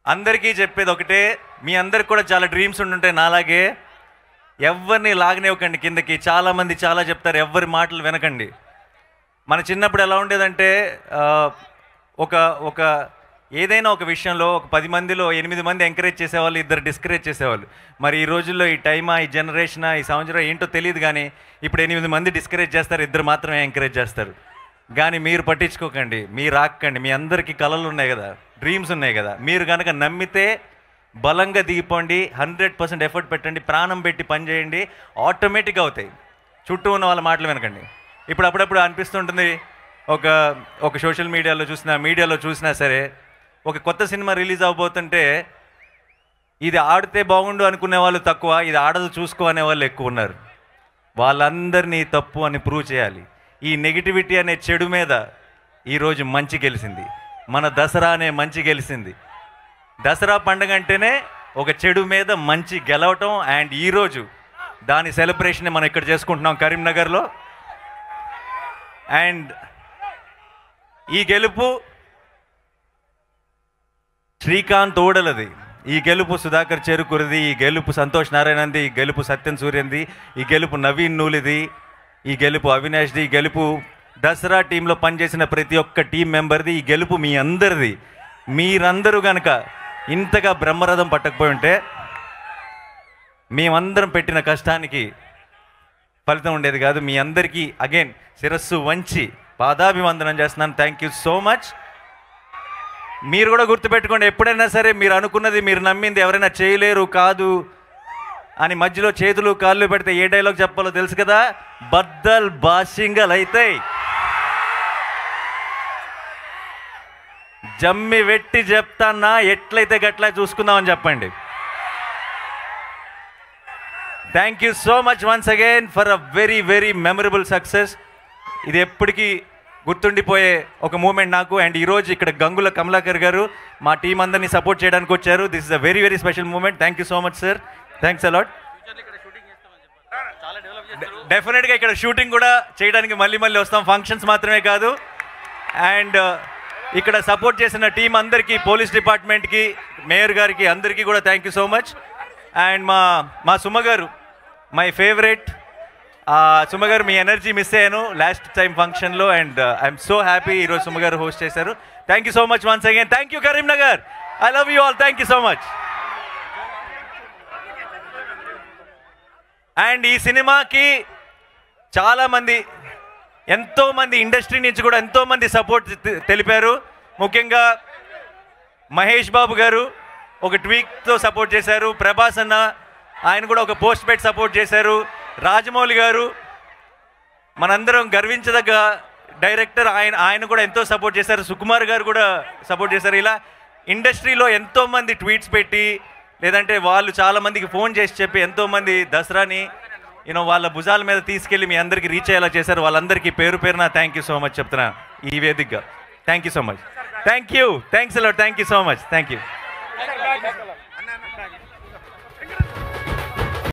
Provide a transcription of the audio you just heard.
అందరికీ చెప్పేది ఒకటే మీ అందరికి కూడా చాలా డ్రీమ్స్ ఉండుంటాయి నాలాగే ఎవరిని లాగనివ్వకండి కిందకి చాలామంది చాలా చెప్తారు ఎవరి మాటలు వినకండి మన చిన్నప్పుడు ఎలా ఉండేదంటే ఆ, ఒక ఒక ఏదైనా ఒక విషయంలో ఒక పది మందిలో ఎనిమిది మంది ఎంకరేజ్ చేసేవాళ్ళు ఇద్దరు డిస్కరేజ్ చేసేవాళ్ళు మరి ఈ రోజుల్లో ఈ టైమా ఈ జనరేషనా ఈ సంవత్సరం ఏంటో తెలియదు కానీ ఇప్పుడు ఎనిమిది మంది డిస్కరేజ్ చేస్తారు ఇద్దరు మాత్రమే ఎంకరేజ్ చేస్తారు కానీ మీరు పట్టించుకోకండి మీరు ఆక్కండి మీ అందరికీ కళలు ఉన్నాయి కదా డ్రీమ్స్ ఉన్నాయి కదా మీరు కనుక నమ్మితే బలంగా దిగిపోండి హండ్రెడ్ పర్సెంట్ ఎఫర్ట్ పెట్టండి ప్రాణం పెట్టి పని చేయండి ఆటోమేటిక్గా అవుతాయి చుట్టూ ఉన్న వాళ్ళ మాటలు వినకండి ఇప్పుడు అప్పుడప్పుడు అనిపిస్తుంటుంది ఒక ఒక సోషల్ మీడియాలో చూసినా మీడియాలో చూసినా సరే ఒక కొత్త సినిమా రిలీజ్ అవబోతుంటే ఇది ఆడితే బాగుండు అనుకునే వాళ్ళు తక్కువ ఇది ఆడదు చూసుకో అనే వాళ్ళు ఎక్కువ ఉన్నారు వాళ్ళందరినీ తప్పు అని ప్రూవ్ చేయాలి ఈ నెగిటివిటీ అనే చెడు మీద ఈరోజు మంచి గెలిచింది మన దసరా అనే మంచి గెలిచింది దసరా పండుగ అంటేనే ఒక చెడు మీద మంచి గెలవటం అండ్ ఈరోజు దాని సెలబ్రేషన్ మనం ఇక్కడ చేసుకుంటున్నాం కరీంనగర్లో అండ్ ఈ గెలుపు శ్రీకాంత్ ఓడలది ఈ గెలుపు సుధాకర్ చెరుకురిది ఈ గెలుపు సంతోష్ నారాయణంది ఈ గెలుపు సత్యం సూర్యంది ఈ గెలుపు నవీన్ నూలిది ఈ గెలుపు అవినాష్ది ఈ గెలుపు దసరా టీంలో పనిచేసిన ప్రతి ఒక్క టీం మెంబర్ది ఈ గెలుపు మీ అందరిది మీరందరూ గనక ఇంతగా బ్రహ్మరథం పట్టకపోయి ఉంటే మేమందరం పెట్టిన కష్టానికి ఫలితం ఉండేది కాదు మీ అందరికీ అగైన్ శిరస్సు వంచి పాదాభివందనం చేస్తున్నాను థ్యాంక్ యూ సో మచ్ మీరు కూడా గుర్తుపెట్టుకోండి ఎప్పుడైనా సరే మీరు అనుకున్నది మీరు నమ్మింది ఎవరైనా చేయలేరు కాదు అని మధ్యలో చేతులు కాళ్ళు పెడితే ఏ డైలాగ్ చెప్పాలో తెలుసు కదా బద్దల్ బాషింగల్ అయితాయి జమ్మి వెట్టి చెప్తానా ఎట్లయితే గట్లా చూసుకుందామని చెప్పండి thank you so much once again for a very very memorable success ఇది ఎప్పటికీ గుర్తుండిపోయే ఒక మూమెంట్ నాకు అండ్ ఈరోజు ఇక్కడ గంగుల కమలాకర్ గారు మా టీం అందరినీ సపోర్ట్ చేయడానికి వచ్చారు this is a very very special moment thank you so much sir thanks a lot డెఫినెట్గా ఇక్కడ షూటింగ్ కూడా చేయడానికి మళ్ళీ mళ్ళీ వస్తాం ఫంక్షన్స్ మాత్రమే కాదు అండ్ ఇక్కడ సపోర్ట్ చేసిన టీం అందరికీ పోలీస్ డిపార్ట్మెంట్కి మేయర్ గారికి అందరికీ కూడా thank you so much and మా మా సుమ గారు మై ఫేవరెట్ సుమ గారు మీ ఎనర్జీ మిస్ అయ్యాను లాస్ట్ టైం ఫంక్షన్లో అండ్ ఐఎమ్ సో హ్యాపీ ఈరోజు సుమ గారు హోస్ట్ చేశారు thank you so much once again thank you Karimnagar I love you all thank you so much and ఈ సినిమాకి చాలామంది ఎంతో మంది ఇండస్ట్రీ నుంచి కూడా ఎంతో మంది సపోర్ట్ తె- తెలిపారు ముఖ్యంగా మహేష్ బాబు గారు ఒక ట్వీక్తో సపోర్ట్ చేశారు ప్రభాస్ అన్న ఆయన కూడా ఒక పోస్ట్ పెట్టి సపోర్ట్ చేశారు రాజమౌళి గారు మనందరం గర్వించదగ్గ డైరెక్టర్ ఆయన ఆయన కూడా ఎంతో సపోర్ట్ చేశారు సుకుమార్ గారు కూడా సపోర్ట్ చేశారు ఇలా ఇండస్ట్రీలో ఎంతో మంది ట్వీట్స్ పెట్టి లేదంటే వాళ్ళు చాలా మందికి ఫోన్ చేసి చెప్పి ఎంతో మంది దసరాని యూనో వాళ్ళ భుజాల మీద తీసుకెళ్ళి మీ అందరికీ రీచ్ అయ్యేలా చేశారు వాళ్ళందరికీ పేరు పేరున థ్యాంక్ యూ సో మచ్ చెప్తున్నా ఈ వేదికగా thank you so much thank you thanks అలా thank you so much thank you